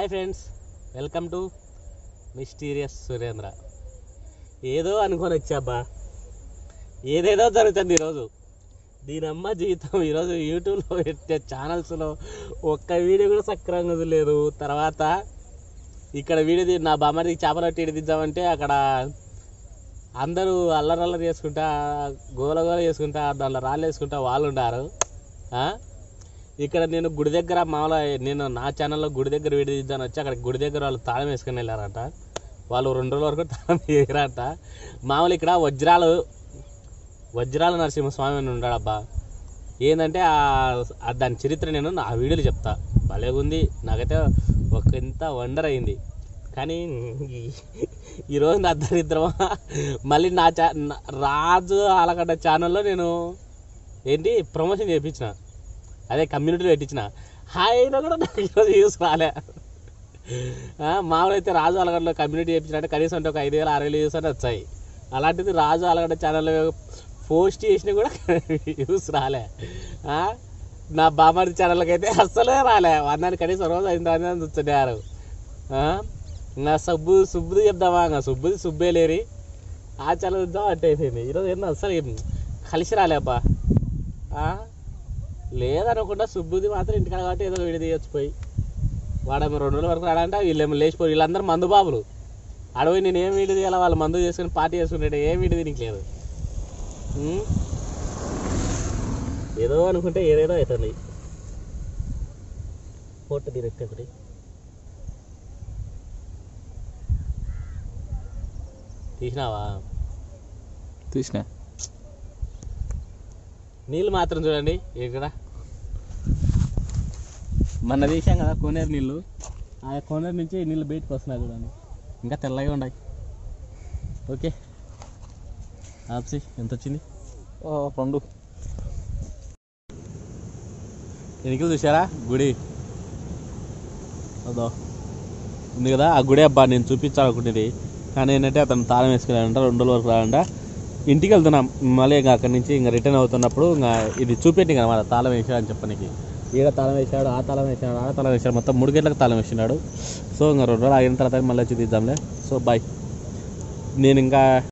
Friends welcome to mysterious Surendra ఏదో అనుకొని వచ్చాబ్బా ఏదేదో జరుగుతుంది ఈరోజు దీనమ్మ జీవితం ఈరోజు యూట్యూబ్లో పెట్టే ఛానల్స్లో ఒక్క వీడియో కూడా సక్రమంగా లేదు తర్వాత ఇక్కడ వీడియో తీ- నా బామ్మడికి చేపలు పట్టి ఇడిదిద్దామంటే అక్కడ అందరూ అల్లరల్లరి చేసుకుంటా గోల గోల చేసుకుంటా దాంట్లో రాళ్ళు వేసుకుంటా వాళ్ళు ఉండారు ఆ? ఇక్కడ నేను గుడి దగ్గర మామూలుగా నేను నా ఛానల్లో గుడి దగ్గర వీడియో తీద్దాను వచ్చి అక్కడ గుడి దగ్గర వాళ్ళు తాళం వేసుకుని వెళ్ళారంట వాళ్ళు రెండు రోజుల వరకు తాళం వేయరంట మామూలు ఇక్కడ వజ్రాలు వజ్రాల నరసింహస్వామి అని ఉన్నాడు అబ్బా ఏంటంటే ఆ- ఆ దాని చరిత్ర నేను ఆ వీడియోలో చెప్తా భలేగుంది నాకైతే ఒక ఇంత వండర్ అయింది కానీ ఈ- ఈరోజు నా దరిద్రమా మళ్ళీ నా ఛా నా- రాజు ఆలగడ్డ ఛానల్లో నేను ఏంటి ప్రమోషన్ చేయించిన అదే కమ్యూనిటీలో పెట్టించిన హాయిలో కూడా నాకు ఈరోజు యూస్ రాలే ఆ, మామూలు అయితే రాజు అలగడ్డలో కమ్యూనిటీ చేయించినట్టే కనీసం అంటే ఒక ఐదు వేల ఆరు వేలు యూస్ అని వచ్చాయి అలాంటిది రాజు అలగడ్డ ఛానల్లో పోస్ట్ చేసినా కూడా యూస్ రాలే ఆ, నా బామ్మడి ఛానల్కి అయితే అస్సలే రాలే వందానికి కనీసం రోజు ఐదు వందలు చూస్తున్నారు నా సబ్బు సుబ్బుది చెప్దామా ఇంకా సుబ్బుది సుబ్బే లేరి ఆ ఛానల్ చూద్దాం అంటే అయిపోయింది ఈరోజు ఏందో అస్సలు ఏం కలిసి రాలే అబ్బా ఆ? లేదనుకుంటా సుబ్బుది మాత్రం ఇంటికాడ కాబట్టి ఏదో వీడి తీయచ్చు పోయి వాడేమో రెండు రోజుల వరకు రాడంటే వీళ్ళేమో లేచిపోయి వీళ్ళందరూ మందు బాబులు అడవి నేను ఏం వీడి తీయాలి వాళ్ళు మందు చేసుకుని పార్టీ చేసుకుంటే ఏం వీడి దీనికి లేదు ఉం? ఏదో అనుకుంటే ఏదేదో అవుతుంది ఫోటో డైరెక్ట్ ఒకటి తీసినావా తీసిన నీళ్ళు మాత్రం చూడండి ఇక్కడ మొన్న తీసాం కదా కోనేరు నీళ్ళు ఆ కోనేరు నుంచి నీళ్ళు బయటకు వస్తున్నాయి చూడండి ఇంకా తెల్లగా ఉన్నాయి ఓకే ఆప్సి ఎంత వచ్చింది రెండు ఎన్నికలు చూసారా గుడి అదో ఉంది కదా ఆ గుడి అబ్బా నేను చూపించాలనుకునేది కానీ ఏంటంటే అతను తాళం వేసుకున్నాడంట రెండు రోజుల వరకు రాడంట ఇంటికి వెళ్తున్నాం మళ్ళీ ఇంకా అక్కడి నుంచి ఇంకా రిటర్న్ అవుతున్నప్పుడు ఇంకా ఇది చూపెట్టి అనమాట తాళం వేసాడని చెప్పనికి ఈడ తాళం వేసాడు ఆ తాళం వేసాడు ఆ తాళం వేసాడు మొత్తం మూడు గంటలకు తాళం వేసినాడు సో ఇంకా రెండు రోజులు ఆగిన తర్వాత మళ్ళీ వచ్చి తీద్దాంలే సో బాయ్ నేను ఇంకా